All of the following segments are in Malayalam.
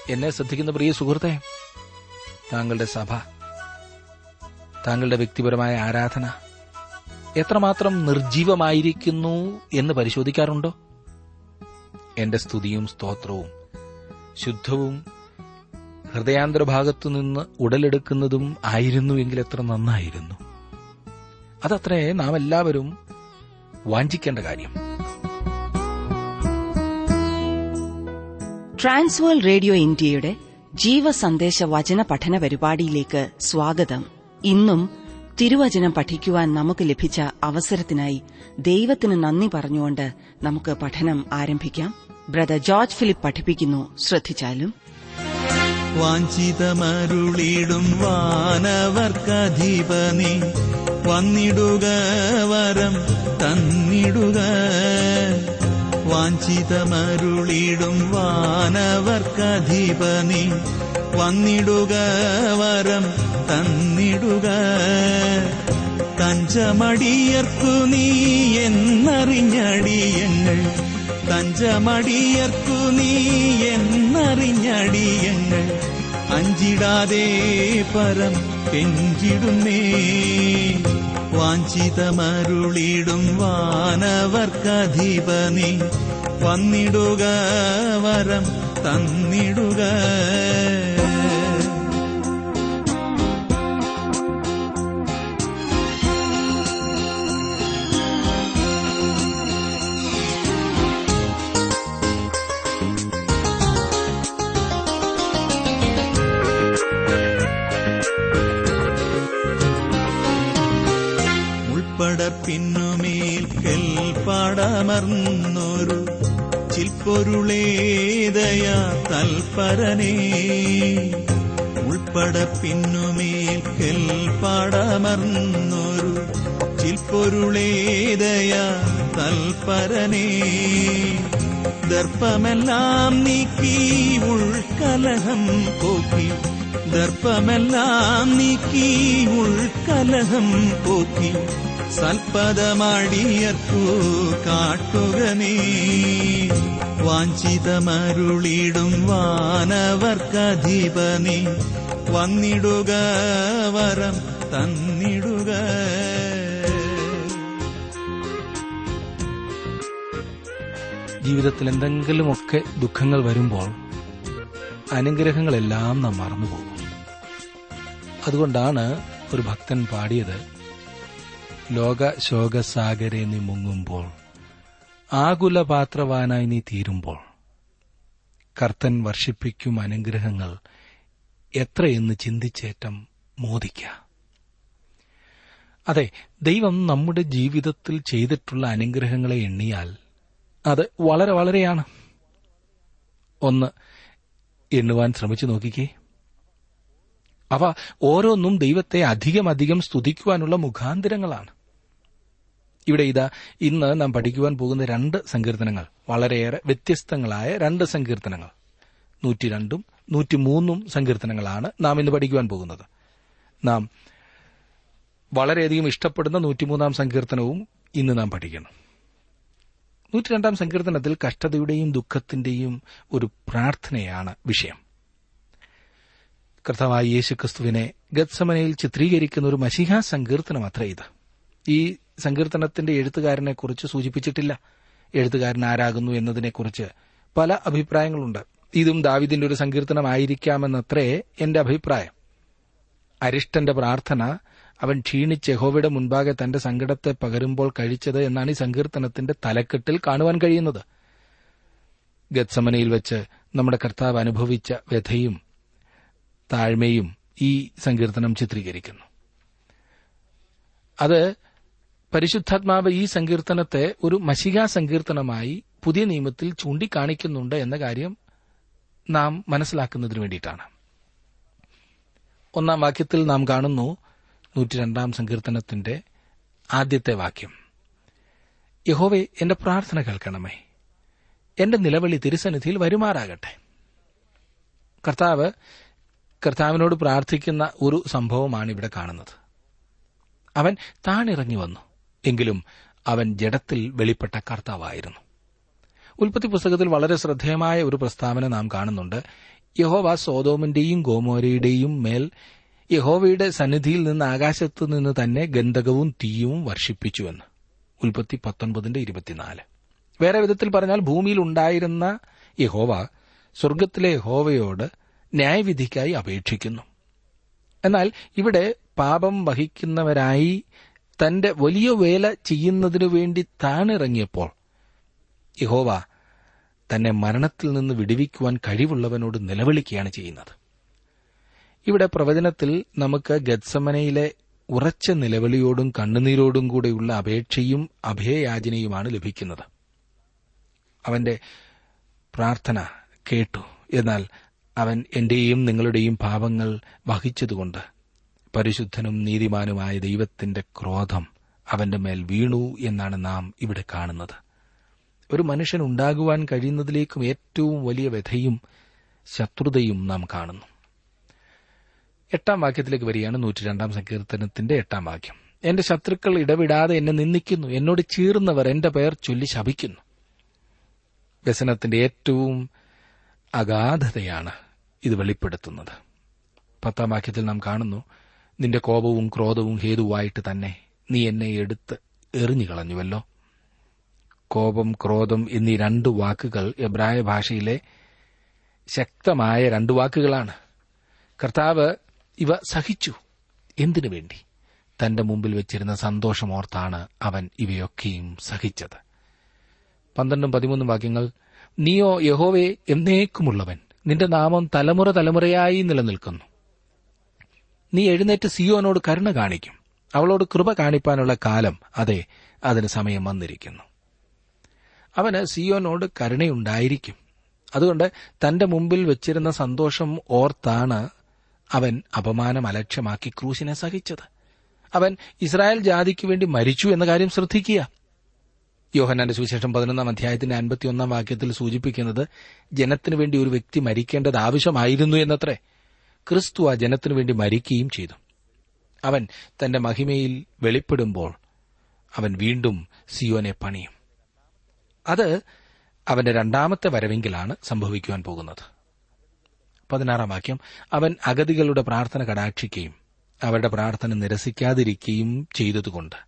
എന്നെ ശ്രദ്ധിക്കുന്ന പ്രിയ സുഹൃത്തെ താങ്കളുടെ സഭ താങ്കളുടെ വ്യക്തിപരമായ ആരാധന എത്രമാത്രം നിർജീവമായിരിക്കുന്നു എന്ന് പരിശോധിക്കാറുണ്ടോ എന്റെ സ്തുതിയും സ്തോത്രവും ശുദ്ധവും ഹൃദയാന്തരഭാഗത്തു നിന്ന് ഉടലെടുക്കുന്നതും ആയിരുന്നുവെങ്കിൽ എത്ര നന്നായിരുന്നു അതത്രേ നാം എല്ലാവരും വാഞ്ചിക്കേണ്ട കാര്യം ട്രാൻസ്വേൾ റേഡിയോ ഇന്ത്യയുടെ ജീവസന്ദേശ വചന പഠന പരിപാടിയിലേക്ക് സ്വാഗതം ഇന്നും തിരുവചനം പഠിക്കുവാൻ നമുക്ക് ലഭിച്ച അവസരത്തിനായി ദൈവത്തിന് നന്ദി പറഞ്ഞുകൊണ്ട് നമുക്ക് പഠനം ആരംഭിക്കാം ബ്രദർ ജോർജ് ഫിലിപ്പ് പഠിപ്പിക്കുന്നു ശ്രദ്ധിച്ചാലും വാഞ്ചിതമരുളിടും വാനവർക്കധീപനി വന്നിടുക വരം തന്നിടുക വാഞ്ചിതമരുളിടും വാനവർക്കധീപനി വന്നിടുക വരം തന്നിടുക തഞ്ചമടിയർക്കു നീ എന്നറിഞ്ഞടിയങ്ങൾ തഞ്ചമടിയർക്കു നീ എന്നറിഞ്ഞടിയങ്ങൾ അഞ്ചിടാതെ പരം പെഞ്ചിടുന്നേ വാഞ്ചിതമരുളിടും വാനവർക്കധീപനി വന്നിടുക വരം തന്നിടുക ഉൾപ്പടപ്പിന്നുമേൽ കെൽപ്പാടമർന്നൊരു ചിൽപ്പൊരുളേതയാ തൽപരനേ ഉൾപ്പടപ്പിന്നുമേൽ കെൽപ്പാടമർന്നൊരു ചിൽപ്പൊരുളേതയാ തൽപരനേ ദർപ്പമെല്ലാം നീക്കി ഉൾക്കലഹം പോക്കി ദർപ്പമെല്ലാം നീക്കി ഉൾക്കലഹം പോക്കി സൽപദമാടിയർക്കു കാട്ടുക നീ വാഞ്ചിതമരുളിടും വാനവർക്കധീപനി വന്നിടുക വരം തന്നിടുക ജീവിതത്തിൽ എന്തെങ്കിലുമൊക്കെ ദുഃഖങ്ങൾ വരുമ്പോൾ അനുഗ്രഹങ്ങളെല്ലാം നാം മറന്നുപോകും അതുകൊണ്ടാണ് ഒരു ഭക്തൻ പാടിയത് ലോക ശോകസാഗരെ നീ മുങ്ങുമ്പോൾ ആകുലപാത്രവാനായി നീ തീരുമ്പോൾ കർത്തൻ വർഷിപ്പിക്കും അനുഗ്രഹങ്ങൾ എത്രയെന്ന് ചിന്തിച്ചേറ്റം മോദിക്ക അതെ ദൈവം നമ്മുടെ ജീവിതത്തിൽ ചെയ്തിട്ടുള്ള അനുഗ്രഹങ്ങളെ എണ്ണിയാൽ അത് വളരെ വളരെയാണ് ഒന്ന് എണ്ണുവാൻ ശ്രമിച്ചു നോക്കിക്കേ അവ ഓരോന്നും ദൈവത്തെ അധികം അധികം സ്തുതിക്കുവാനുള്ള മുഖാന്തരങ്ങളാണ് ഇവിടെ ഇതാ ഇന്ന് നാം പഠിക്കുവാൻ പോകുന്ന രണ്ട് സങ്കീർത്തനങ്ങൾ വളരെയേറെ വ്യത്യസ്തങ്ങളായ രണ്ട് സങ്കീർത്തനങ്ങൾ നൂറ്റിരണ്ടും നൂറ്റിമൂന്നും സങ്കീർത്തനങ്ങളാണ് നാം ഇന്ന് പഠിക്കുവാൻ പോകുന്നത് നാം വളരെയധികം ഇഷ്ടപ്പെടുന്ന നൂറ്റിമൂന്നാം സങ്കീർത്തനവും ഇന്ന് നാം പഠിക്കണം നൂറ്റിരണ്ടാം സങ്കീർത്തനത്തിൽ കഷ്ടതയുടെയും ദുഃഖത്തിന്റെയും ഒരു പ്രാർത്ഥനയാണ് വിഷയം കർത്താവായ യേശുക്രിസ്തുവിനെ ഗത്സമനയിൽ ചിത്രീകരിക്കുന്ന ഒരു മഷിഹ സങ്കീർത്തനം അത്ര ഇത് ഈ സങ്കീർത്തനത്തിന്റെ എഴുത്തുകാരനെ കുറിച്ച് സൂചിപ്പിച്ചിട്ടില്ല എഴുത്തുകാരൻ ആരാകുന്നു എന്നതിനെക്കുറിച്ച് പല അഭിപ്രായങ്ങളുണ്ട് ഇതും ദാവിദിന്റെ ഒരു സങ്കീർത്തനമായിരിക്കാമെന്നത്രേ എന്റെ അഭിപ്രായം അരിഷ്ടന്റെ പ്രാർത്ഥന അവൻ ക്ഷീണിച്ച് യഹോവയുടെ മുൻപാകെ തന്റെ സങ്കടത്തെ പകരുമ്പോൾ കഴിച്ചത് എന്നാണ് ഈ സങ്കീർത്തനത്തിന്റെ തലക്കെട്ടിൽ കാണുവാൻ കഴിയുന്നത് ഗത്സമനയിൽ വെച്ച് നമ്മുടെ കർത്താവ് അനുഭവിച്ച വ്യഥയും താഴ്മയും ഈ സങ്കീർത്തനം ചിത്രീകരിക്കുന്നു അത് പരിശുദ്ധാത്മാവ് ഈ സങ്കീർത്തനത്തെ ഒരു മഷികാ സങ്കീർത്തനമായി പുതിയ നിയമത്തിൽ ചൂണ്ടിക്കാണിക്കുന്നുണ്ട് എന്ന കാര്യം നാം മനസ്സിലാക്കുന്നതിന് വേണ്ടിയിട്ടാണ് ഒന്നാം വാക്യത്തിൽ നാം കാണുന്നു നൂറ്റിരണ്ടാം സങ്കീർത്തനത്തിന്റെ ആദ്യത്തെ വാക്യം യഹോവെ എന്റെ പ്രാർത്ഥന കേൾക്കണമേ എന്റെ നിലവിളി തിരുസന്നിധിയിൽ വരുമാറാകട്ടെ കർത്താവ് കർത്താവിനോട് പ്രാർത്ഥിക്കുന്ന ഒരു സംഭവമാണ് ഇവിടെ കാണുന്നത് അവൻ താണിറങ്ങി വന്നു എങ്കിലും അവൻ ജഡത്തിൽ വെളിപ്പെട്ട കർത്താവായിരുന്നു ഉൽപ്പത്തി പുസ്തകത്തിൽ വളരെ ശ്രദ്ധേയമായ ഒരു പ്രസ്താവന നാം കാണുന്നുണ്ട് യഹോവ സോതോമിന്റെയും ഗോമോരയുടെയും മേൽ യഹോവയുടെ സന്നിധിയിൽ നിന്ന് ആകാശത്തു നിന്ന് തന്നെ ഗന്ധകവും തീയും വർഷിപ്പിച്ചുവെന്ന് ഉൽപ്പത്തി പത്തൊൻപതിന്റെ ഇരുപത്തിനാല് വേറെ വിധത്തിൽ പറഞ്ഞാൽ ഭൂമിയിൽ ഉണ്ടായിരുന്ന യഹോവ സ്വർഗത്തിലെ യഹോവയോട് ന്യായവിധിക്കായി അപേക്ഷിക്കുന്നു എന്നാൽ ഇവിടെ പാപം വഹിക്കുന്നവരായി തന്റെ വലിയ വേല ചെയ്യുന്നതിനു വേണ്ടി താണിറങ്ങിയപ്പോൾ യഹോവ തന്നെ മരണത്തിൽ നിന്ന് വിടുവിക്കുവാൻ കഴിവുള്ളവനോട് നിലവിളിക്കുകയാണ് ചെയ്യുന്നത് ഇവിടെ പ്രവചനത്തിൽ നമുക്ക് ഗത്സമനയിലെ ഉറച്ച നിലവിളിയോടും കണ്ണുനീരോടും കൂടെയുള്ള അപേക്ഷയും അഭയയാചനയുമാണ് ലഭിക്കുന്നത് അവന്റെ പ്രാർത്ഥന കേട്ടു എന്നാൽ അവൻ എന്റെയും നിങ്ങളുടെയും പാപങ്ങൾ വഹിച്ചതുകൊണ്ട് പരിശുദ്ധനും നീതിമാനുമായ ദൈവത്തിന്റെ ക്രോധം അവന്റെ മേൽ വീണു എന്നാണ് നാം ഇവിടെ കാണുന്നത് ഒരു മനുഷ്യൻ ഉണ്ടാകുവാൻ കഴിയുന്നതിലേക്കും ഏറ്റവും വലിയ വ്യഥയും ശത്രുതയും നാം കാണുന്നു എട്ടാം വാക്യത്തിലേക്ക് വരികയാണ് നൂറ്റിരണ്ടാം സങ്കീർത്തനത്തിന്റെ എട്ടാം വാക്യം എന്റെ ശത്രുക്കൾ ഇടവിടാതെ എന്നെ നിന്ദിക്കുന്നു എന്നോട് ചീർന്നവർ എന്റെ പേർ ചൊല്ലി ശപിക്കുന്നു വ്യസനത്തിന്റെ ഏറ്റവും അഗാധതയാണ് ഇത് വെളിപ്പെടുത്തുന്നത് പത്താം വാക്യത്തിൽ നാം കാണുന്നു നിന്റെ കോപവും ക്രോധവും ഹേതുവായിട്ട് തന്നെ നീ എന്നെ എടുത്ത് എറിഞ്ഞു കളഞ്ഞുവല്ലോ കോപം ക്രോധം എന്നീ രണ്ട് വാക്കുകൾ എബ്രായ ഭാഷയിലെ ശക്തമായ രണ്ട് വാക്കുകളാണ് കർത്താവ് ഇവ സഹിച്ചു എന്തിനു വേണ്ടി തന്റെ മുമ്പിൽ വെച്ചിരുന്ന സന്തോഷമോർത്താണ് അവൻ ഇവയൊക്കെയും സഹിച്ചത് പന്ത്രണ്ടും പതിമൂന്നും വാക്യങ്ങൾ നീയോ യഹോവേ എന്നേക്കുമുള്ളവൻ നിന്റെ നാമം തലമുറ തലമുറയായി നിലനിൽക്കുന്നു നീ എഴുന്നേറ്റ് സിയോനോട് കരുണ കാണിക്കും അവളോട് കൃപ കാണിപ്പാനുള്ള കാലം അതെ അതിന് സമയം വന്നിരിക്കുന്നു അവന് സിയോനോട് കരുണയുണ്ടായിരിക്കും അതുകൊണ്ട് തന്റെ മുമ്പിൽ വെച്ചിരുന്ന സന്തോഷം ഓർത്താണ് അവൻ അപമാനം അലക്ഷ്യമാക്കി ക്രൂശിനെ സഹിച്ചത് അവൻ ഇസ്രായേൽ ജാതിക്ക് വേണ്ടി മരിച്ചു എന്ന കാര്യം ശ്രദ്ധിക്കുക യോഹന്നാന്റെ സുവിശേഷം പതിനൊന്നാം അധ്യായത്തിന്റെ അൻപത്തിയൊന്നാം വാക്യത്തിൽ സൂചിപ്പിക്കുന്നത് ജനത്തിനു വേണ്ടി ഒരു വ്യക്തി മരിക്കേണ്ടത് ആവശ്യമായിരുന്നു എന്നത്രേ ക്രിസ്തു ആ ജനത്തിനു വേണ്ടി മരിക്കുകയും ചെയ്തു അവൻ തന്റെ മഹിമയിൽ വെളിപ്പെടുമ്പോൾ അവൻ വീണ്ടും സിയോനെ പണിയും അത് അവന്റെ രണ്ടാമത്തെ വരവെങ്കിലാണ് സംഭവിക്കുവാൻ പോകുന്നത് പതിനാറാം വാക്യം അവൻ അഗതികളുടെ പ്രാർത്ഥന കടാക്ഷിക്കുകയും അവരുടെ പ്രാർത്ഥന നിരസിക്കാതിരിക്കുകയും ചെയ്തതുകൊണ്ട്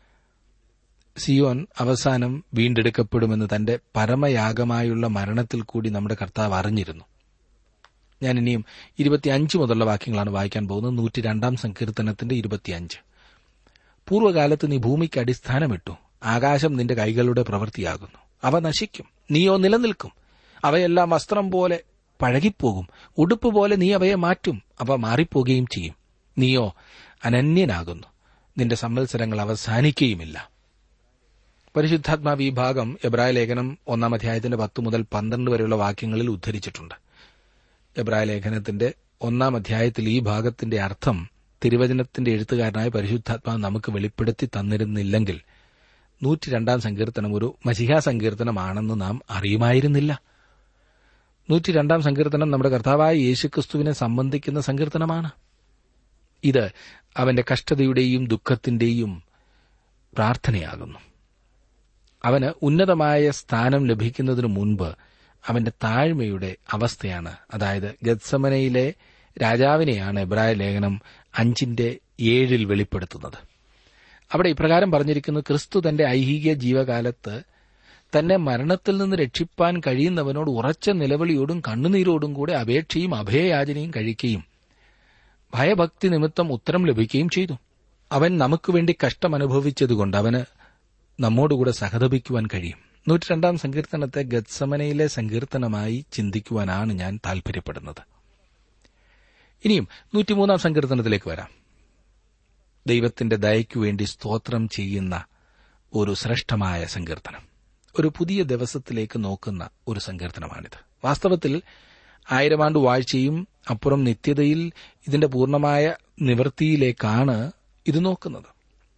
സിയോൻ അവസാനം വീണ്ടെടുക്കപ്പെടുമെന്ന് തന്റെ പരമയാഗമായുള്ള മരണത്തിൽ കൂടി നമ്മുടെ കർത്താവ് അറിഞ്ഞിരുന്നു ഞാൻ ഇനിയും ഇരുപത്തിയഞ്ച് മുതലുള്ള വാക്യങ്ങളാണ് വായിക്കാൻ പോകുന്നത് നൂറ്റി രണ്ടാം സങ്കീർത്തനത്തിന്റെ ഇരുപത്തിയഞ്ച് പൂർവ്വകാലത്ത് നീ ഭൂമിക്ക് അടിസ്ഥാനമിട്ടു ആകാശം നിന്റെ കൈകളുടെ പ്രവൃത്തിയാകുന്നു അവ നശിക്കും നീയോ നിലനിൽക്കും അവയെല്ലാം വസ്ത്രം പോലെ പഴകിപ്പോകും ഉടുപ്പ് പോലെ നീ അവയെ മാറ്റും അവ മാറിപ്പോകുകയും ചെയ്യും നീയോ അനന്യനാകുന്നു നിന്റെ സംവത്സരങ്ങൾ അവസാനിക്കുകയുമില്ല പരിശുദ്ധാത്മാവ് ഈ ഭാഗം എബ്രായ ലേഖനം ഒന്നാം അധ്യായത്തിന്റെ പത്ത് മുതൽ പന്ത്രണ്ട് വരെയുള്ള വാക്യങ്ങളിൽ ഉദ്ധരിച്ചിട്ടുണ്ട് എബ്രായ ലേഖനത്തിന്റെ ഒന്നാം അധ്യായത്തിൽ ഈ ഭാഗത്തിന്റെ അർത്ഥം തിരുവചനത്തിന്റെ എഴുത്തുകാരനായ പരിശുദ്ധാത്മാവ് നമുക്ക് വെളിപ്പെടുത്തി തന്നിരുന്നില്ലെങ്കിൽ നൂറ്റിരണ്ടാം സങ്കീർത്തനം ഒരു മഷിഹാ സങ്കീർത്തനമാണെന്ന് നാം അറിയുമായിരുന്നില്ല നൂറ്റിരണ്ടാം സങ്കീർത്തനം നമ്മുടെ കർത്താവായ യേശുക്രിസ്തുവിനെ സംബന്ധിക്കുന്ന സങ്കീർത്തനമാണ് ഇത് അവന്റെ കഷ്ടതയുടെയും ദുഃഖത്തിന്റെയും പ്രാർത്ഥനയാകുന്നു അവന് ഉന്നതമായ സ്ഥാനം ലഭിക്കുന്നതിനു മുൻപ് അവന്റെ താഴ്മയുടെ അവസ്ഥയാണ് അതായത് ഗത്സമനയിലെ രാജാവിനെയാണ് എബ്രായ ലേഖനം അഞ്ചിന്റെ ഏഴിൽ വെളിപ്പെടുത്തുന്നത് അവിടെ ഇപ്രകാരം പറഞ്ഞിരിക്കുന്നത് ക്രിസ്തു തന്റെ ഐഹിക ജീവകാലത്ത് തന്നെ മരണത്തിൽ നിന്ന് രക്ഷിപ്പാൻ കഴിയുന്നവനോട് ഉറച്ച നിലവിളിയോടും കണ്ണുനീരോടും കൂടെ അപേക്ഷയും അഭയയാചനയും കഴിക്കുകയും ഭയഭക്തി നിമിത്തം ഉത്തരം ലഭിക്കുകയും ചെയ്തു അവൻ നമുക്ക് വേണ്ടി കഷ്ടമനുഭവിച്ചതുകൊണ്ട് അവന് നമ്മോടുകൂടെ സഹതപിക്കുവാൻ കഴിയും നൂറ്റിരണ്ടാം സങ്കീർത്തനത്തെ ഗത്സമനയിലെ സങ്കീർത്തനമായി ചിന്തിക്കുവാനാണ് ഞാൻ താൽപര്യപ്പെടുന്നത് ഇനിയും നൂറ്റിമൂന്നാം സങ്കീർത്തനത്തിലേക്ക് വരാം ദൈവത്തിന്റെ ദയയ്ക്കു വേണ്ടി സ്തോത്രം ചെയ്യുന്ന ഒരു ശ്രേഷ്ഠമായ സങ്കീർത്തനം ഒരു പുതിയ ദിവസത്തിലേക്ക് നോക്കുന്ന ഒരു സങ്കീർത്തനമാണിത് വാസ്തവത്തിൽ ആയിരമാണ്ട് വാഴ്ചയും അപ്പുറം നിത്യതയിൽ ഇതിന്റെ പൂർണ്ണമായ നിവൃത്തിയിലേക്കാണ് ഇത് നോക്കുന്നത്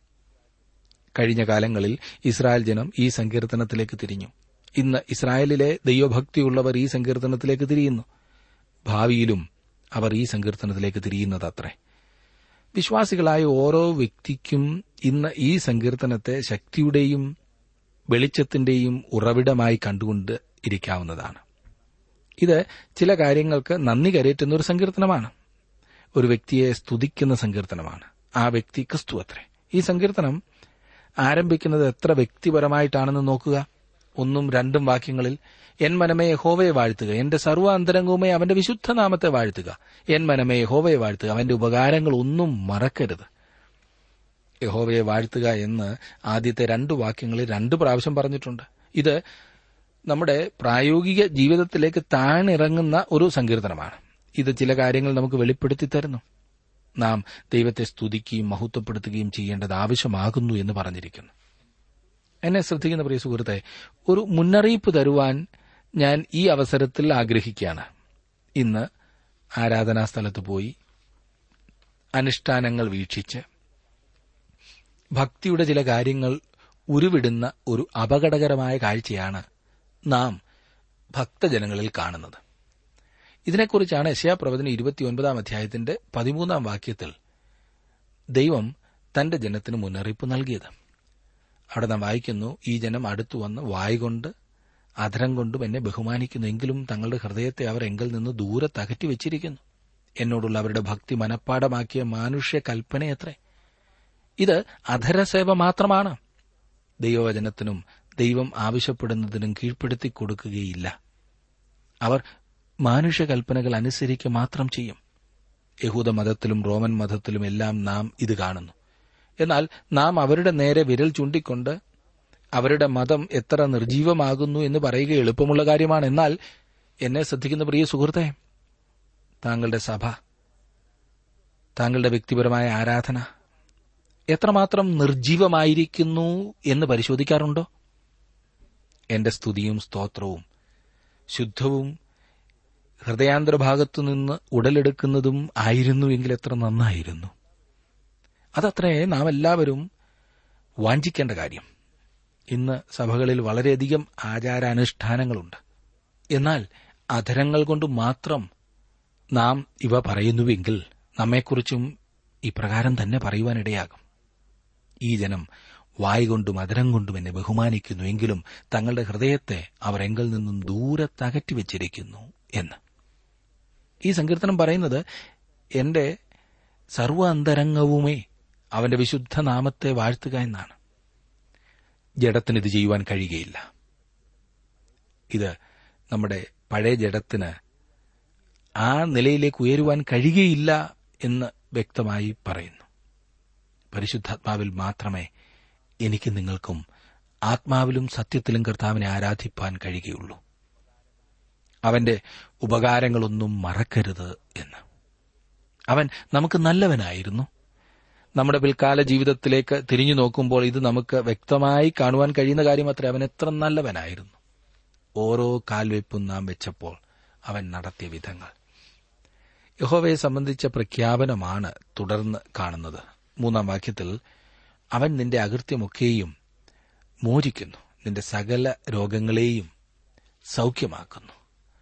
കഴിഞ്ഞ കാലങ്ങളിൽ ഇസ്രായേൽ ജനം ഈ സങ്കീർത്തനത്തിലേക്ക് തിരിഞ്ഞു ഇന്ന് ഇസ്രായേലിലെ ദൈവഭക്തിയുള്ളവർ ഈ സങ്കീർത്തനത്തിലേക്ക് തിരിയുന്നു ഭാവിയിലും അവർ ഈ സങ്കീർത്തനത്തിലേക്ക് തിരിയുന്നത് അത്രേ വിശ്വാസികളായ ഓരോ വ്യക്തിക്കും ഇന്ന് ഈ സങ്കീർത്തനത്തെ ശക്തിയുടെയും വെളിച്ചത്തിന്റെയും ഉറവിടമായി കണ്ടുകൊണ്ട് ഇരിക്കാവുന്നതാണ് ഇത് ചില കാര്യങ്ങൾക്ക് നന്ദി കരയറ്റുന്ന ഒരു സങ്കീർത്തനമാണ് ഒരു വ്യക്തിയെ സ്തുതിക്കുന്ന സങ്കീർത്തനമാണ് ആ വ്യക്തി ക്രിസ്തു അത്രേ ഈ സങ്കീർത്തനം ആരംഭിക്കുന്നത് എത്ര വ്യക്തിപരമായിട്ടാണെന്ന് നോക്കുക ഒന്നും രണ്ടും വാക്യങ്ങളിൽ എൻ മനമേ യഹോവയെ വാഴ്ത്തുക എന്റെ സർവ്വ അന്തരംഗവുമേ അവന്റെ വിശുദ്ധ നാമത്തെ വാഴ്ത്തുക എൻ മനമേ യഹോവയെ വാഴ്ത്തുക അവന്റെ ഉപകാരങ്ങൾ ഒന്നും മറക്കരുത് യഹോവയെ വാഴ്ത്തുക എന്ന് ആദ്യത്തെ രണ്ട് വാക്യങ്ങളിൽ രണ്ട് പ്രാവശ്യം പറഞ്ഞിട്ടുണ്ട് ഇത് നമ്മുടെ പ്രായോഗിക ജീവിതത്തിലേക്ക് താണിറങ്ങുന്ന ഒരു സങ്കീർത്തനമാണ് ഇത് ചില കാര്യങ്ങൾ നമുക്ക് വെളിപ്പെടുത്തി തരുന്നു നാം ദൈവത്തെ സ്തുതിക്കുകയും മഹത്വപ്പെടുത്തുകയും ചെയ്യേണ്ടത് ആവശ്യമാകുന്നു എന്ന് പറഞ്ഞിരിക്കുന്നു എന്നെ ശ്രദ്ധിക്കുന്ന പ്രിയ സുഹൃത്തെ ഒരു മുന്നറിയിപ്പ് തരുവാൻ ഞാൻ ഈ അവസരത്തിൽ ആഗ്രഹിക്കുകയാണ് ഇന്ന് ആരാധനാ സ്ഥലത്ത് പോയി അനുഷ്ഠാനങ്ങൾ വീക്ഷിച്ച് ഭക്തിയുടെ ചില കാര്യങ്ങൾ ഉരുവിടുന്ന ഒരു അപകടകരമായ കാഴ്ചയാണ് നാം ഭക്തജനങ്ങളിൽ കാണുന്നത് ഇതിനെക്കുറിച്ചാണ് യശയാപ്രവചന ഇരുപത്തിയൊൻപതാം അധ്യായത്തിന്റെ പതിമൂന്നാം വാക്യത്തിൽ ദൈവം തന്റെ ജനത്തിന് മുന്നറിയിപ്പ് നൽകിയത് അവിടെ നാം വായിക്കുന്നു ഈ ജനം അടുത്തു വന്ന് വായ്കൊണ്ട് അധരം കൊണ്ടും എന്നെ ബഹുമാനിക്കുന്നു എങ്കിലും തങ്ങളുടെ ഹൃദയത്തെ അവർ എങ്കിൽ നിന്ന് ദൂരത്ത് അകറ്റി വെച്ചിരിക്കുന്നു എന്നോടുള്ള അവരുടെ ഭക്തി മനഃപ്പാടമാക്കിയ മാനുഷ്യ കൽപ്പനയത്രേ ഇത് അധരസേവ മാത്രമാണ് ദൈവവചനത്തിനും ദൈവം ആവശ്യപ്പെടുന്നതിനും കീഴ്പ്പെടുത്തി കൊടുക്കുകയില്ല അവർ മാനുഷ്യ കൽപ്പനകൾ അനുസരിക്കുക മാത്രം ചെയ്യും യഹൂദ മതത്തിലും റോമൻ മതത്തിലും എല്ലാം നാം ഇത് കാണുന്നു എന്നാൽ നാം അവരുടെ നേരെ വിരൽ ചൂണ്ടിക്കൊണ്ട് അവരുടെ മതം എത്ര നിർജീവമാകുന്നു എന്ന് പറയുക എളുപ്പമുള്ള കാര്യമാണ് എന്നാൽ എന്നെ ശ്രദ്ധിക്കുന്ന പ്രിയ സുഹൃത്തെ താങ്കളുടെ സഭ താങ്കളുടെ വ്യക്തിപരമായ ആരാധന എത്രമാത്രം നിർജീവമായിരിക്കുന്നു എന്ന് പരിശോധിക്കാറുണ്ടോ എന്റെ സ്തുതിയും സ്തോത്രവും ശുദ്ധവും ഹൃദയാന്തരഭാഗത്തു നിന്ന് ഉടലെടുക്കുന്നതും ആയിരുന്നു എങ്കിൽ എത്ര നന്നായിരുന്നു അതത്രേ നാം എല്ലാവരും വാഞ്ചിക്കേണ്ട കാര്യം ഇന്ന് സഭകളിൽ വളരെയധികം ആചാരാനുഷ്ഠാനങ്ങളുണ്ട് എന്നാൽ അധരങ്ങൾ കൊണ്ട് മാത്രം നാം ഇവ പറയുന്നുവെങ്കിൽ നമ്മെക്കുറിച്ചും ഇപ്രകാരം തന്നെ പറയുവാനിടയാകും ഈ ജനം വായ് കൊണ്ടും അതരം കൊണ്ടും എന്നെ ബഹുമാനിക്കുന്നു എങ്കിലും തങ്ങളുടെ ഹൃദയത്തെ അവർ എങ്കിൽ നിന്നും ദൂരത്തകറ്റി വെച്ചിരിക്കുന്നു എന്ന് ഈ സങ്കീർത്തനം പറയുന്നത് എന്റെ സർവ്വ അന്തരംഗവുമേ അവന്റെ വിശുദ്ധ നാമത്തെ വാഴ്ത്തുക എന്നാണ് ജഡത്തിന് ഇത് ചെയ്യുവാൻ കഴിയുകയില്ല ഇത് നമ്മുടെ പഴയ ജഡത്തിന് ആ നിലയിലേക്ക് ഉയരുവാൻ കഴിയുകയില്ല എന്ന് വ്യക്തമായി പറയുന്നു പരിശുദ്ധാത്മാവിൽ മാത്രമേ എനിക്ക് നിങ്ങൾക്കും ആത്മാവിലും സത്യത്തിലും കർത്താവിനെ ആരാധിപ്പാൻ കഴിയുകയുള്ളൂ അവന്റെ ഉപകാരങ്ങളൊന്നും മറക്കരുത് എന്ന് അവൻ നമുക്ക് നല്ലവനായിരുന്നു നമ്മുടെ പിൽക്കാല ജീവിതത്തിലേക്ക് തിരിഞ്ഞു നോക്കുമ്പോൾ ഇത് നമുക്ക് വ്യക്തമായി കാണുവാൻ കഴിയുന്ന കാര്യം അത്ര അവൻ എത്ര നല്ലവനായിരുന്നു ഓരോ കാൽവെപ്പും നാം വെച്ചപ്പോൾ അവൻ നടത്തിയ വിധങ്ങൾ യഹോവയെ സംബന്ധിച്ച പ്രഖ്യാപനമാണ് തുടർന്ന് കാണുന്നത് മൂന്നാം വാക്യത്തിൽ അവൻ നിന്റെ അകൃത്യമൊക്കെയും മോചിക്കുന്നു നിന്റെ സകല രോഗങ്ങളെയും സൌഖ്യമാക്കുന്നു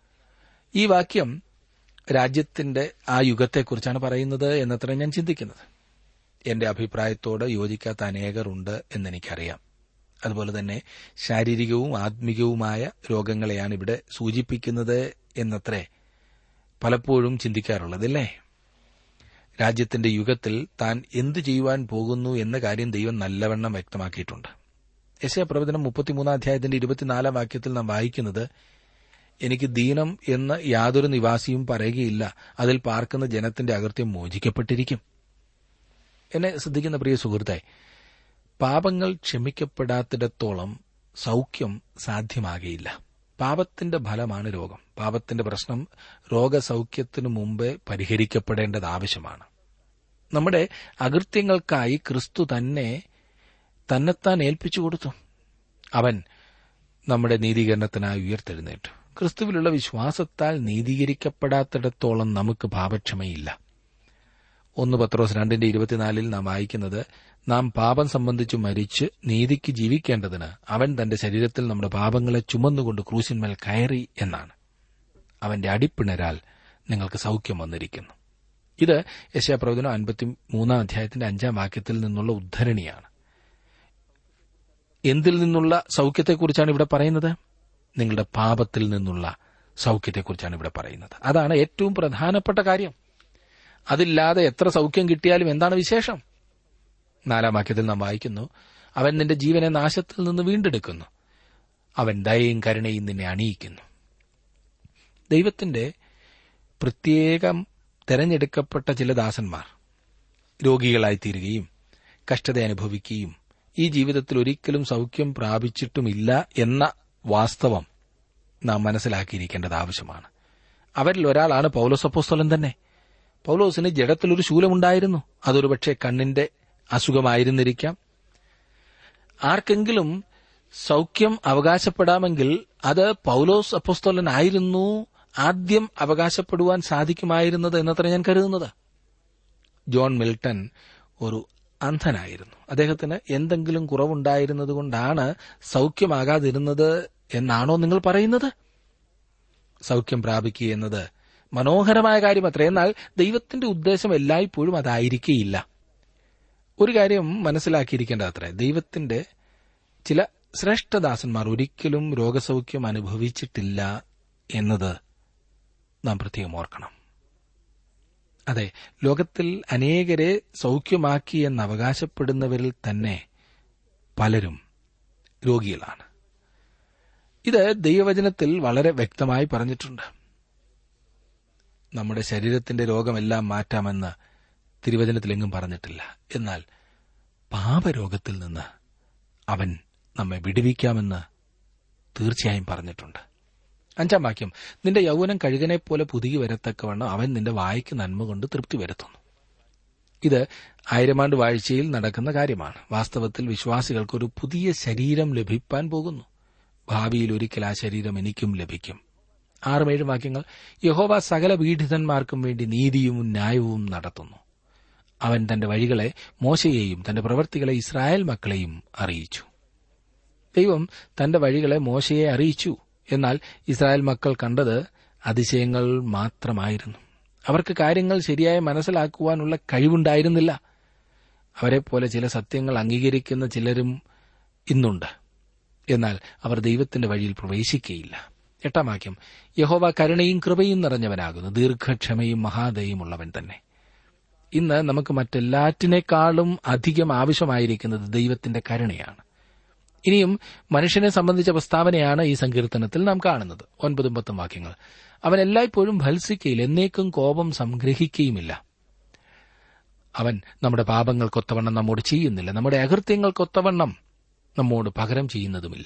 ഈ വാക്യം രാജ്യത്തിന്റെ ആ യുഗത്തെക്കുറിച്ചാണ് പറയുന്നത് എന്നത്ര ഞാൻ ചിന്തിക്കുന്നത് എന്റെ അഭിപ്രായത്തോട് യോജിക്കാത്ത അനേകരുണ്ട് എന്നെനിക്കറിയാം അതുപോലെ തന്നെ ശാരീരികവും ആത്മികവുമായ രോഗങ്ങളെയാണ് ഇവിടെ സൂചിപ്പിക്കുന്നത് എന്നത്രേ പലപ്പോഴും ചിന്തിക്കാറുള്ളതല്ലേ രാജ്യത്തിന്റെ യുഗത്തിൽ താൻ എന്തു ചെയ്യുവാൻ പോകുന്നു എന്ന കാര്യം ദൈവം നല്ലവണ്ണം വ്യക്തമാക്കിയിട്ടുണ്ട് യശയ പ്രവചനം മുപ്പത്തിമൂന്നാം അധ്യായത്തിന്റെ ഇരുപത്തിനാലാം വാക്യത്തിൽ നാം വായിക്കുന്നത് എനിക്ക് ദീനം എന്ന് യാതൊരു നിവാസിയും പറയുകയില്ല അതിൽ പാർക്കുന്ന ജനത്തിന്റെ അകൃത്യം മോചിക്കപ്പെട്ടിരിക്കും എന്നെ ശ്രദ്ധിക്കുന്ന പ്രിയ സുഹൃത്തെ പാപങ്ങൾ ക്ഷമിക്കപ്പെടാത്തിടത്തോളം സൌഖ്യം സാധ്യമാകയില്ല പാപത്തിന്റെ ഫലമാണ് രോഗം പാപത്തിന്റെ പ്രശ്നം രോഗസൌഖ്യത്തിനു മുമ്പേ പരിഹരിക്കപ്പെടേണ്ടത് ആവശ്യമാണ് നമ്മുടെ അകൃത്യങ്ങൾക്കായി ക്രിസ്തു തന്നെ തന്നെത്താൻ ഏൽപ്പിച്ചു കൊടുത്തു അവൻ നമ്മുടെ നീതീകരണത്തിനായി ഉയർത്തെഴുന്നേറ്റു ക്രിസ്തുവിലുള്ള വിശ്വാസത്താൽ നീതീകരിക്കപ്പെടാത്തിടത്തോളം നമുക്ക് പാപക്ഷമയില്ല ഒന്ന് പത്രോസ് രണ്ടിന്റെ ഇരുപത്തിനാലിൽ നാം വായിക്കുന്നത് നാം പാപം സംബന്ധിച്ച് മരിച്ച് നീതിക്ക് ജീവിക്കേണ്ടതിന് അവൻ തന്റെ ശരീരത്തിൽ നമ്മുടെ പാപങ്ങളെ ചുമന്നുകൊണ്ട് ക്രൂശിന്മേൽ കയറി എന്നാണ് അവന്റെ അടിപ്പിണരാൽ നിങ്ങൾക്ക് സൌഖ്യം വന്നിരിക്കുന്നു ഇത് യശാപ്രവചനം അൻപത്തി മൂന്നാം അധ്യായത്തിന്റെ അഞ്ചാം വാക്യത്തിൽ നിന്നുള്ള ഉദ്ധരണിയാണ് എന്തിൽ നിന്നുള്ള സൌഖ്യത്തെക്കുറിച്ചാണ് ഇവിടെ പറയുന്നത് നിങ്ങളുടെ പാപത്തിൽ നിന്നുള്ള സൗഖ്യത്തെക്കുറിച്ചാണ് ഇവിടെ പറയുന്നത് അതാണ് ഏറ്റവും പ്രധാനപ്പെട്ട കാര്യം അതില്ലാതെ എത്ര സൗഖ്യം കിട്ടിയാലും എന്താണ് വിശേഷം നാലാം വാക്യത്തിൽ നാം വായിക്കുന്നു അവൻ നിന്റെ ജീവനെ നാശത്തിൽ നിന്ന് വീണ്ടെടുക്കുന്നു അവൻ ദയയും കരുണയും നിന്നെ അണിയിക്കുന്നു ദൈവത്തിന്റെ പ്രത്യേകം തെരഞ്ഞെടുക്കപ്പെട്ട ചില ദാസന്മാർ രോഗികളായിത്തീരുകയും കഷ്ടത അനുഭവിക്കുകയും ഈ ജീവിതത്തിൽ ഒരിക്കലും സൗഖ്യം പ്രാപിച്ചിട്ടുമില്ല എന്ന വാസ്തവം നാം മനസ്സിലാക്കിയിരിക്കേണ്ടത് ആവശ്യമാണ് അവരിൽ ഒരാളാണ് പൗലോസ് അപ്പോസ്തലൻ തന്നെ പൗലോസിന് ജഡത്തിലൊരു ശൂലമുണ്ടായിരുന്നു അതൊരു പക്ഷേ കണ്ണിന്റെ അസുഖമായിരുന്നിരിക്കാം ആർക്കെങ്കിലും സൗഖ്യം അവകാശപ്പെടാമെങ്കിൽ അത് പൗലോസ് അപ്പോസ്തോലനായിരുന്നു ആദ്യം അവകാശപ്പെടുവാൻ സാധിക്കുമായിരുന്നത് എന്നത്ര ഞാൻ കരുതുന്നത് ജോൺ മിൽട്ടൺ ഒരു അന്ധനായിരുന്നു അദ്ദേഹത്തിന് എന്തെങ്കിലും കുറവുണ്ടായിരുന്നതുകൊണ്ടാണ് സൗഖ്യമാകാതിരുന്നത് എന്നാണോ നിങ്ങൾ പറയുന്നത് സൗഖ്യം പ്രാപിക്കുക എന്നത് മനോഹരമായ കാര്യമത്ര എന്നാൽ ദൈവത്തിന്റെ ഉദ്ദേശം എല്ലായ്പ്പോഴും അതായിരിക്കേയില്ല ഒരു കാര്യം മനസ്സിലാക്കിയിരിക്കേണ്ടത് ദൈവത്തിന്റെ ചില ശ്രേഷ്ഠദാസന്മാർ ഒരിക്കലും രോഗസൗഖ്യം അനുഭവിച്ചിട്ടില്ല എന്നത് നാം പ്രത്യേകം ഓർക്കണം അതെ ലോകത്തിൽ അനേകരെ സൗഖ്യമാക്കി എന്ന് അവകാശപ്പെടുന്നവരിൽ തന്നെ പലരും രോഗികളാണ് ഇത് ദൈവവചനത്തിൽ വളരെ വ്യക്തമായി പറഞ്ഞിട്ടുണ്ട് നമ്മുടെ ശരീരത്തിന്റെ രോഗമെല്ലാം മാറ്റാമെന്ന് തിരുവചനത്തിലെങ്ങും പറഞ്ഞിട്ടില്ല എന്നാൽ പാപരോഗത്തിൽ നിന്ന് അവൻ നമ്മെ വിടുവിക്കാമെന്ന് തീർച്ചയായും പറഞ്ഞിട്ടുണ്ട് അഞ്ചാം വാക്യം നിന്റെ യൗവനം കഴുകനെ പോലെ പുതുകി വരത്തക്കവണ്ണം അവൻ നിന്റെ വായിക്ക് നന്മ കൊണ്ട് തൃപ്തി വരുത്തുന്നു ഇത് ആയിരമാണ്ട് വാഴ്ചയിൽ നടക്കുന്ന കാര്യമാണ് വാസ്തവത്തിൽ വിശ്വാസികൾക്ക് ഒരു പുതിയ ശരീരം ലഭിക്കാൻ പോകുന്നു ഭാവിയിൽ ഒരിക്കൽ ആ ശരീരം എനിക്കും ലഭിക്കും ആറും ഏഴും വാക്യങ്ങൾ യഹോവ സകല പീഡിതന്മാർക്കും വേണ്ടി നീതിയും ന്യായവും നടത്തുന്നു അവൻ തന്റെ വഴികളെ മോശയെയും തന്റെ പ്രവൃത്തികളെ ഇസ്രായേൽ മക്കളെയും അറിയിച്ചു ദൈവം തന്റെ വഴികളെ മോശയെ അറിയിച്ചു എന്നാൽ ഇസ്രായേൽ മക്കൾ കണ്ടത് അതിശയങ്ങൾ മാത്രമായിരുന്നു അവർക്ക് കാര്യങ്ങൾ ശരിയായി മനസ്സിലാക്കുവാനുള്ള കഴിവുണ്ടായിരുന്നില്ല അവരെപ്പോലെ ചില സത്യങ്ങൾ അംഗീകരിക്കുന്ന ചിലരും ഇന്നുണ്ട് എന്നാൽ അവർ ദൈവത്തിന്റെ വഴിയിൽ പ്രവേശിക്കുകയില്ല എട്ടാം വാക്യം യഹോവ കരുണയും കൃപയും നിറഞ്ഞവനാകുന്നു ദീർഘക്ഷമയും മഹാദയുമുള്ളവൻ തന്നെ ഇന്ന് നമുക്ക് മറ്റെല്ലാറ്റിനേക്കാളും അധികം ആവശ്യമായിരിക്കുന്നത് ദൈവത്തിന്റെ കരുണയാണ് ഇനിയും മനുഷ്യനെ സംബന്ധിച്ച പ്രസ്താവനയാണ് ഈ സങ്കീർത്തനത്തിൽ നാം കാണുന്നത് ഒൻപതും പത്തും വാക്യങ്ങൾ അവൻ എല്ലായ്പ്പോഴും ഭത്സിക്കയിൽ എന്നേക്കും കോപം സംഗ്രഹിക്കുകയുമില്ല അവൻ നമ്മുടെ പാപങ്ങൾക്കൊത്തവണ്ണം നമ്മോട് ചെയ്യുന്നില്ല നമ്മുടെ അകൃത്യങ്ങൾക്കൊത്തവണ്ണം നമ്മോട് പകരം ചെയ്യുന്നതുമില്ല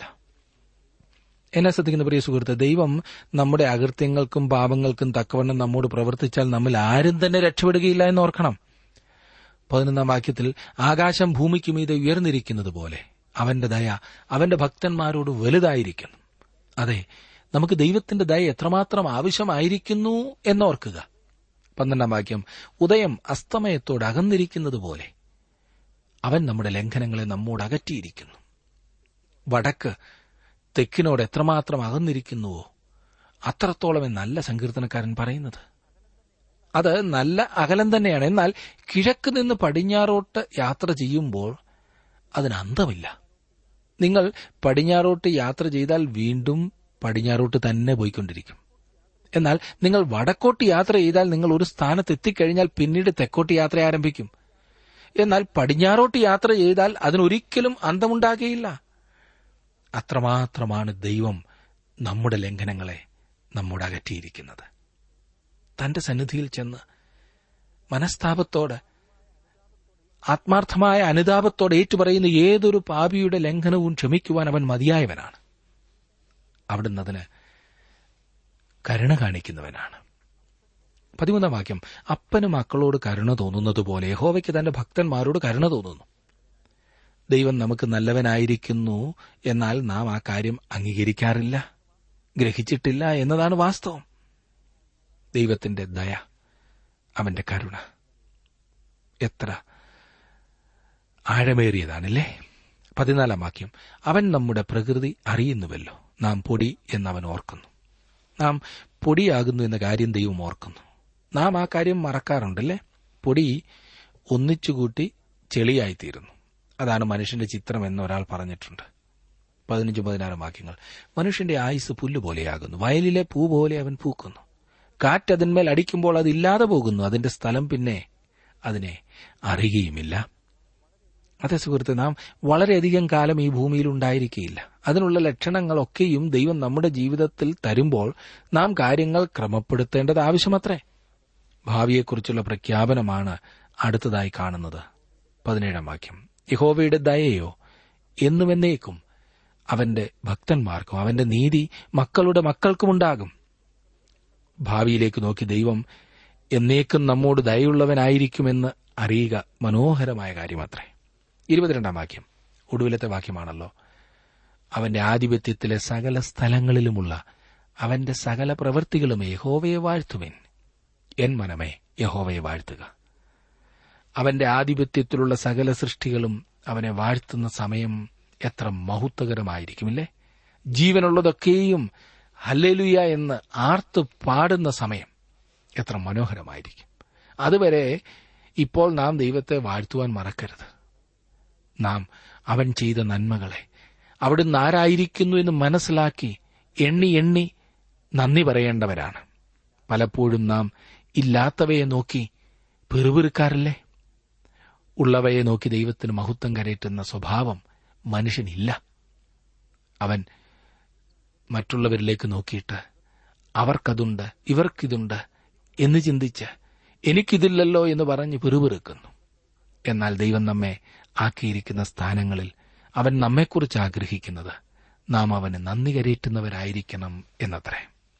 എന്നെ ശ്രദ്ധിക്കുന്ന പ്രിയ സുഹൃത്ത് ദൈവം നമ്മുടെ അകൃത്യങ്ങൾക്കും പാപങ്ങൾക്കും തക്കവണ്ണം നമ്മോട് പ്രവർത്തിച്ചാൽ നമ്മിൽ ആരും തന്നെ രക്ഷപ്പെടുകയില്ല എന്ന് ഓർക്കണം പതിനൊന്നാം വാക്യത്തിൽ ആകാശം ഭൂമിക്ക് മീതെ ഉയർന്നിരിക്കുന്നത് പോലെ അവന്റെ ദയ അവന്റെ ഭക്തന്മാരോട് വലുതായിരിക്കുന്നു അതെ നമുക്ക് ദൈവത്തിന്റെ ദയ എത്രമാത്രം ആവശ്യമായിരിക്കുന്നു എന്നോർക്കുക പന്ത്രണ്ടാം വാക്യം ഉദയം അസ്തമയത്തോട് അകന്നിരിക്കുന്നത് പോലെ അവൻ നമ്മുടെ ലംഘനങ്ങളെ നമ്മോട് അകറ്റിയിരിക്കുന്നു വടക്ക് തെക്കിനോട് എത്രമാത്രം അകന്നിരിക്കുന്നുവോ അത്രത്തോളം എന്നല്ല സങ്കീർത്തനക്കാരൻ പറയുന്നത് അത് നല്ല അകലം തന്നെയാണ് എന്നാൽ കിഴക്ക് നിന്ന് പടിഞ്ഞാറോട്ട് യാത്ര ചെയ്യുമ്പോൾ അതിന് അന്തമില്ല നിങ്ങൾ പടിഞ്ഞാറോട്ട് യാത്ര ചെയ്താൽ വീണ്ടും പടിഞ്ഞാറോട്ട് തന്നെ പോയിക്കൊണ്ടിരിക്കും എന്നാൽ നിങ്ങൾ വടക്കോട്ട് യാത്ര ചെയ്താൽ നിങ്ങൾ ഒരു സ്ഥാനത്ത് എത്തിക്കഴിഞ്ഞാൽ പിന്നീട് തെക്കോട്ട് യാത്ര ആരംഭിക്കും എന്നാൽ പടിഞ്ഞാറോട്ട് യാത്ര ചെയ്താൽ അതിനൊരിക്കലും അന്തമുണ്ടാകുകയില്ല അത്രമാത്രമാണ് ദൈവം നമ്മുടെ ലംഘനങ്ങളെ നമ്മോട് അകറ്റിയിരിക്കുന്നത് തന്റെ സന്നിധിയിൽ ചെന്ന് മനസ്താപത്തോടെ ആത്മാർത്ഥമായ അനുതാപത്തോടെ ഏറ്റുപറയുന്ന ഏതൊരു പാപിയുടെ ലംഘനവും ക്ഷമിക്കുവാൻ അവൻ മതിയായവനാണ് അവിടുന്ന് അതിന് കരുണ കാണിക്കുന്നവനാണ് പതിമൂന്നാം വാക്യം അപ്പന് മക്കളോട് കരുണ തോന്നുന്നത് പോലെ യഹോവയ്ക്ക് തന്റെ ഭക്തന്മാരോട് കരുണ തോന്നുന്നു ദൈവം നമുക്ക് നല്ലവനായിരിക്കുന്നു എന്നാൽ നാം ആ കാര്യം അംഗീകരിക്കാറില്ല ഗ്രഹിച്ചിട്ടില്ല എന്നതാണ് വാസ്തവം ദൈവത്തിന്റെ ദയ അവന്റെ കരുണ എത്ര ആഴമേറിയതാണല്ലേ പതിനാലാം വാക്യം അവൻ നമ്മുടെ പ്രകൃതി അറിയുന്നുവല്ലോ നാം പൊടി എന്നവൻ ഓർക്കുന്നു നാം പൊടിയാകുന്നു എന്ന കാര്യം ദൈവം ഓർക്കുന്നു നാം ആ കാര്യം മറക്കാറുണ്ടല്ലേ പൊടി ഒന്നിച്ചുകൂട്ടി ചെളിയായിത്തീരുന്നു അതാണ് മനുഷ്യന്റെ ചിത്രം എന്ന് ഒരാൾ പറഞ്ഞിട്ടുണ്ട് പതിനഞ്ച് പതിനാറ് വാക്യങ്ങൾ മനുഷ്യന്റെ ആയുസ് പുല്ലുപോലെയാകുന്നു വയലിലെ പൂ പോലെ അവൻ പൂക്കുന്നു കാറ്റ് അതിന്മേൽ അടിക്കുമ്പോൾ അത് ഇല്ലാതെ പോകുന്നു അതിന്റെ സ്ഥലം പിന്നെ അതിനെ അറിയുകയുമില്ല അതേ സുഹൃത്തെ നാം വളരെയധികം കാലം ഈ ഭൂമിയിൽ ഉണ്ടായിരിക്കുകയില്ല അതിനുള്ള ലക്ഷണങ്ങളൊക്കെയും ദൈവം നമ്മുടെ ജീവിതത്തിൽ തരുമ്പോൾ നാം കാര്യങ്ങൾ ക്രമപ്പെടുത്തേണ്ടത് ആവശ്യമത്രേ ഭാവിയെക്കുറിച്ചുള്ള പ്രഖ്യാപനമാണ് അടുത്തതായി കാണുന്നത് പതിനേഴാം വാക്യം യഹോവയുടെ ദയയോ എന്നുമെന്നേക്കും അവന്റെ ഭക്തന്മാർക്കും അവന്റെ നീതി മക്കളുടെ മക്കൾക്കുമുണ്ടാകും ഭാവിയിലേക്ക് നോക്കി ദൈവം എന്നേക്കും നമ്മോട് ദയുള്ളവനായിരിക്കുമെന്ന് അറിയുക മനോഹരമായ കാര്യമത്രേ ഇരുപത്തിരണ്ടാം വാക്യം ഒടുവിലത്തെ വാക്യമാണല്ലോ അവന്റെ ആധിപത്യത്തിലെ സകല സ്ഥലങ്ങളിലുമുള്ള അവന്റെ സകല പ്രവൃത്തികളും യഹോവയെ വാഴ്ത്തുവിൻ എൻ മനമേ യഹോവയെ വാഴ്ത്തുക അവന്റെ ആധിപത്യത്തിലുള്ള സകല സൃഷ്ടികളും അവനെ വാഴ്ത്തുന്ന സമയം എത്ര മഹത്വകരമായിരിക്കുമില്ലേ ജീവനുള്ളതൊക്കെയും ഹല്ലേലുയ എന്ന് ആർത്ത് പാടുന്ന സമയം എത്ര മനോഹരമായിരിക്കും അതുവരെ ഇപ്പോൾ നാം ദൈവത്തെ വാഴ്ത്തുവാൻ മറക്കരുത് നാം അവൻ ചെയ്ത നന്മകളെ അവിടുന്ന് ആരായിരിക്കുന്നു എന്ന് മനസ്സിലാക്കി എണ്ണി എണ്ണി നന്ദി പറയേണ്ടവരാണ് പലപ്പോഴും നാം ഇല്ലാത്തവയെ നോക്കി പിറുപിറുക്കാറില്ലേ ഉള്ളവയെ നോക്കി ദൈവത്തിന് മഹത്വം കരയറ്റുന്ന സ്വഭാവം മനുഷ്യനില്ല അവൻ മറ്റുള്ളവരിലേക്ക് നോക്കിയിട്ട് അവർക്കതുണ്ട് ഇവർക്കിതുണ്ട് എന്ന് ചിന്തിച്ച് എനിക്കിതില്ലല്ലോ എന്ന് പറഞ്ഞ് പിറുപിറുക്കുന്നു എന്നാൽ ദൈവം നമ്മെ ആക്കിയിരിക്കുന്ന സ്ഥാനങ്ങളിൽ അവൻ നമ്മെക്കുറിച്ച് ആഗ്രഹിക്കുന്നത് നാം അവന് നന്ദി കരയേറ്റുന്നവരായിരിക്കണം എന്നത്രേ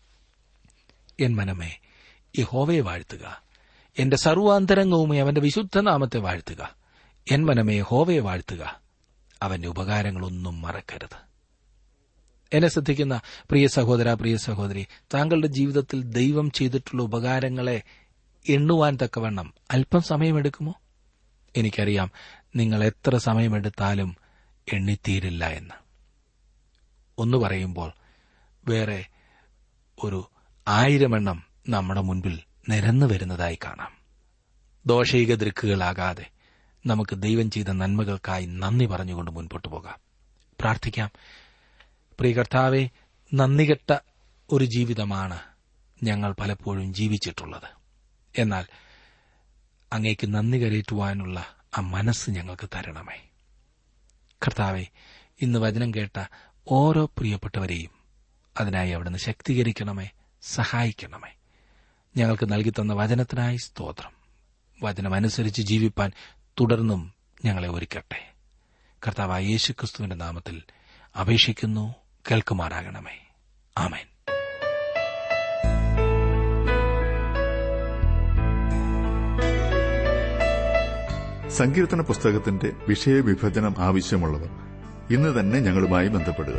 എൻ മനമേ യഹോവയെ വാഴ്ത്തുക എന്റെ സർവാന്തരംഗവുമേ അവന്റെ വിശുദ്ധനാമത്തെ വാഴ്ത്തുക എൻ മനമേ യഹോവയെ വാഴ്ത്തുക അവന്റെ ഉപകാരങ്ങളൊന്നും മറക്കരുത് എന്നെ ശ്രദ്ധിക്കുന്ന പ്രിയ സഹോദര പ്രിയ സഹോദരി താങ്കളുടെ ജീവിതത്തിൽ ദൈവം ചെയ്തിട്ടുള്ള ഉപകാരങ്ങളെ എണ്ണുവാൻ തക്കവണ്ണം അല്പം സമയമെടുക്കുമോ എനിക്കറിയാം നിങ്ങൾ എത്ര സമയമെടുത്താലും എണ്ണിത്തീരില്ല എന്ന് ഒന്ന് പറയുമ്പോൾ വേറെ ഒരു ആയിരമെണ്ണം നമ്മുടെ മുൻപിൽ നിരന്നു വരുന്നതായി കാണാം ദോഷൈക ദൃക്കുകളാകാതെ നമുക്ക് ദൈവം ചെയ്ത നന്മകൾക്കായി നന്ദി പറഞ്ഞുകൊണ്ട് മുൻപോട്ട് പോകാം പ്രാർത്ഥിക്കാം പ്രിയ കർത്താവെ നന്ദികെട്ട ഒരു ജീവിതമാണ് ഞങ്ങൾ പലപ്പോഴും ജീവിച്ചിട്ടുള്ളത് എന്നാൽ അങ്ങേക്ക് നന്ദി കരയറ്റുവാനുള്ള ആ മനസ്സ് ഞങ്ങൾക്ക് തരണമേ കർത്താവെ ഇന്ന് വചനം കേട്ട ഓരോ പ്രിയപ്പെട്ടവരെയും അതിനായി അവിടുന്ന് ശക്തീകരിക്കണമേ സഹായിക്കണമേ ഞങ്ങൾക്ക് നൽകിത്തന്ന വചനത്തിനായി സ്തോത്രം വചനമനുസരിച്ച് ജീവിപ്പാൻ തുടർന്നും ഞങ്ങളെ ഒരുക്കട്ടെ കർത്താവായ യേശുക്രിസ്തുവിന്റെ നാമത്തിൽ അപേക്ഷിക്കുന്നു കേൾക്കുമാറാകണമേ ആമേൻ സങ്കീർത്തന പുസ്തകത്തിന്റെ വിഷയവിഭജനം ആവശ്യമുള്ളവർ ഇന്ന് തന്നെ ഞങ്ങളുമായി ബന്ധപ്പെടുക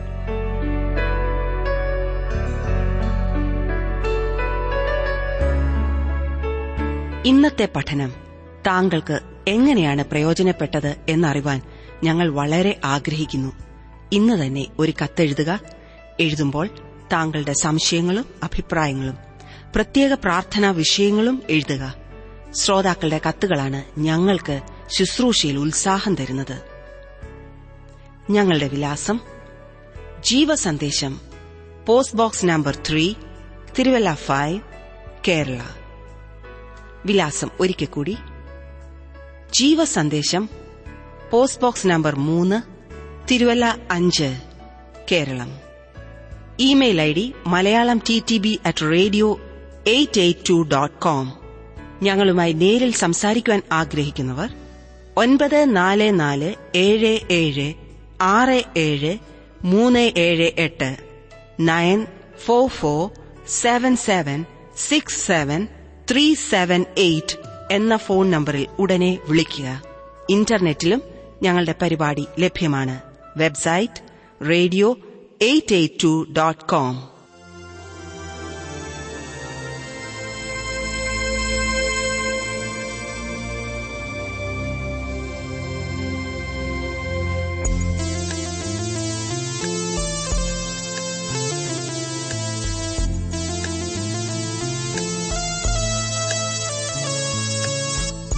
ഇന്നത്തെ പഠനം താങ്കൾക്ക് എങ്ങനെയാണ് പ്രയോജനപ്പെട്ടത് എന്നറിവാൻ ഞങ്ങൾ വളരെ ആഗ്രഹിക്കുന്നു ഇന്ന് തന്നെ ഒരു കത്തെഴുതുക എഴുതുമ്പോൾ താങ്കളുടെ സംശയങ്ങളും അഭിപ്രായങ്ങളും പ്രത്യേക പ്രാർത്ഥനാ വിഷയങ്ങളും എഴുതുക ശ്രോതാക്കളുടെ കത്തുകളാണ് ഞങ്ങൾക്ക് ശുശ്രൂഷയിൽ ഉത്സാഹം തരുന്നത് ഞങ്ങളുടെ വിലാസം ജീവസന്ദേശം post box number three Thiruvalla five Kerala വിലാസം ഒരിക്കൽ കൂടി ജീവസന്ദേശം പോസ്റ്റ് ബോക്സ് നമ്പർ മൂന്ന് തിരുവല്ല അഞ്ച് Keralam email I D Malayalam T T B at radio eight eight two dot com ഞങ്ങളുമായി നേരിൽ സംസാരിക്കുവാൻ ആഗ്രഹിക്കുന്നവർ ഒൻപത് നാല് നാല് ഏഴ് ഏഴ് ആറ് ഏഴ് മൂന്ന് ഏഴ് എട്ട് nine four four seven seven six seven three seven eight എന്ന ഫോൺ നമ്പറിൽ ഉടനെ വിളിക്കുക ഇന്റർനെറ്റിലും ഞങ്ങളുടെ പരിപാടി ലഭ്യമാണ് website radio eight eight two dot com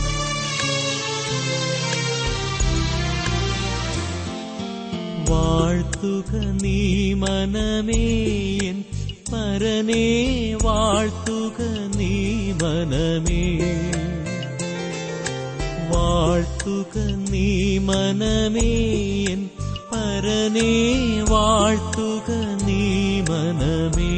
വാഴ വാഴ്ത്തുക നീ മനമേയൻ പരനെ വാഴ്ത്തുക നീ മനമേ വാഴ്ത്തുക നീ മനമേയൻ പരനെ വാഴ്ത്തുക നീ മനമേ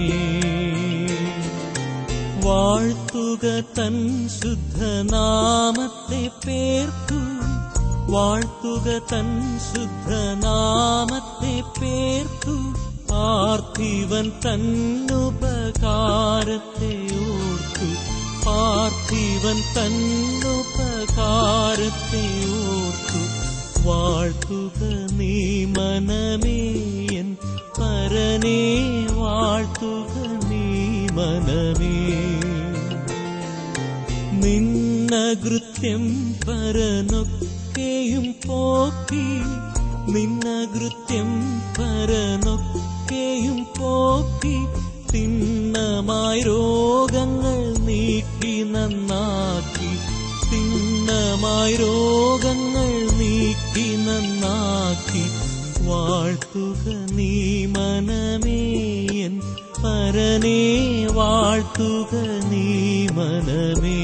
വാഴ്ത്തുക തൻ ശുദ്ധനാമത്തെ പേർക്കു വാഴ്ത്തുക തൻ ശുദ്ധനാമത്തെ പേർക്കു പാർത്ഥിവൻ തന്നുപകാരത്തെ ഓർത്തു പാർത്ഥിവൻ തന്നുപകാരത്തെ ഓർത്തു വാഴ്ത്തുക നീ മനമേയൻ പരനെ വാഴ്ത്തുക നീ മനമേ നിന്നകൃത്യം പരനൊക്കെയും പോക്കി നിന്നകൃത്യം പരനൊക്കെയും പോക്കി തിന്നമായി രോഗങ്ങൾ നീക്കി നന്നാക്കി തിന്നമായി രോഗങ്ങൾ നീക്കി നന്നാക്കി വാഴ്ത്തുക നീ മനമേയൻ പരനെ വാഴ്ത്തുക നീ മനമേ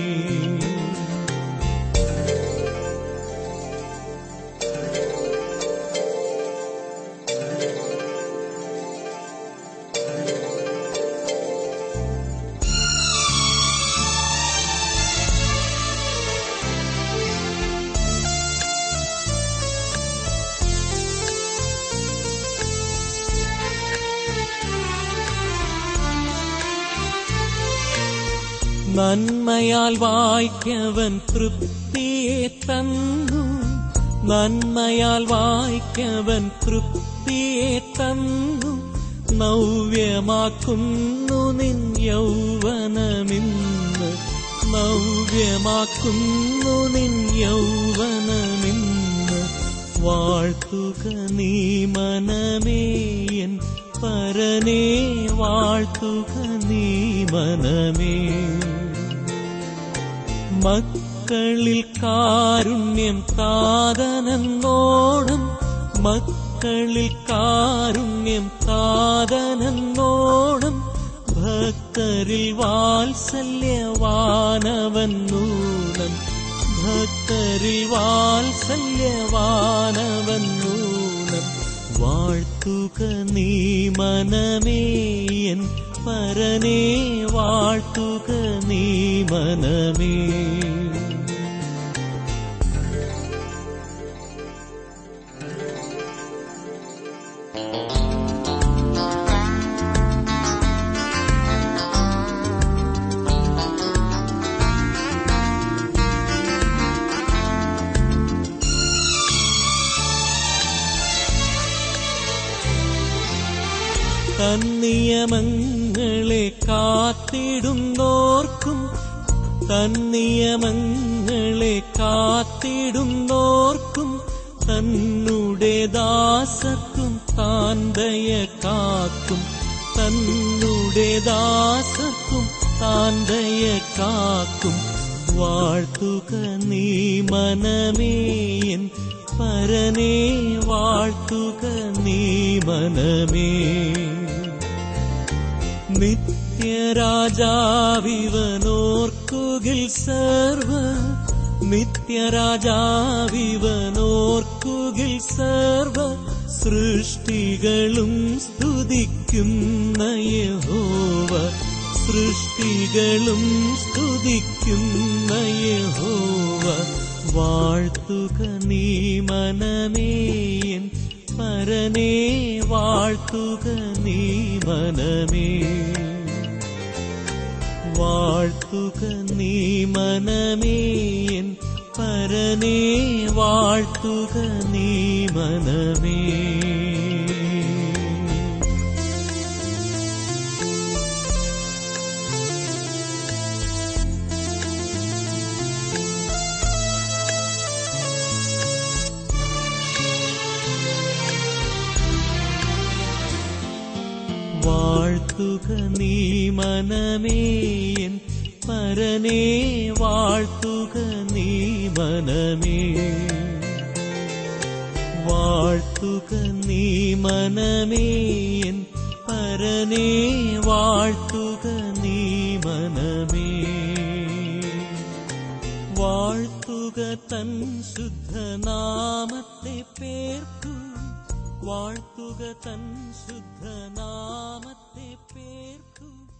നന്മയാൽ വായ്ക്കവൻ തൃപ്തിയെ തന്നു നന്മയാൽ വായ്ക്കവൻ തൃപ്തിയെ തന്നു നവ്യമാക്കുന്നു നിൻ യൗവനമിന്ന് നവ്യമാക്കുന്നു നിൻ യൗവനമിന്ന് വാഴ്ത്തുക നീ മനമേയൻ പരനെ വാഴ്ത്തുക നീ മനമേ മക്കളിൽ കാരുണ്യം താതനെന്നോണം മക്കളിൽ കാരുണ്യം താതനെന്നോണം ഭക്തരിൽ വാത്സല്യവാനവൻ നൂനൻ ഭക്തരിൽ വാത്സല്യവാനവൻ നൂനൻ വാഴ്ത്തുക നീ മനമേയൻ പരനെ വാഴ്ത്തുക നീ മനമേ തന്നിയമങ്ങളെ കാത്തിടുന്നോർക്കും തന്നിയമങ്ങളെ കാത്തിടുന്നോർക്കും തന്നുടെ ദാസർക്കും താൻ ദയ കാക്കും തന്നുടെ ദാസർക്കും താൻ ദയ കാക്കും വാഴ്ത്തുക നീ മനമേയൻ പരനെ വാഴ്ത്തുക നീ മനമേ നിത്യരാജാവിവനോർക്കുകിൽ സർവ നിത്യരാജാവിവനോർക്കുകിൽ സർവ സൃഷ്ടികളും സ്തുതിക്കുന്ന യഹോവ സൃഷ്ടികളും സ്തുതിക്കുന്ന യഹോവ വാഴ്ത്തുക നീ മനമേയൻ പരനെ വാഴ്ത്തുക നീ മനമേ വാഴ്ത്തുക നീ മനമേയൻ പരനെ വാഴ്ത്തുക നീ മനമേ വാഴ്ത്തുക നീ മനമേയൻ പരനെ വാഴ്ത്തുക നീ മനമേ വാഴ്ത്തുക വാഴ്ത്തുക നീ മനമേ എൻ പരനെ വാഴ്ത്തുക നീ മനമേ വാഴ്ത്തുക തൻ ശുദ്ധനാമത്തെ പേർക്കു വാഴ്ത്തുക തൻ ശുദ്ധനാമത്തെ പേർക്കു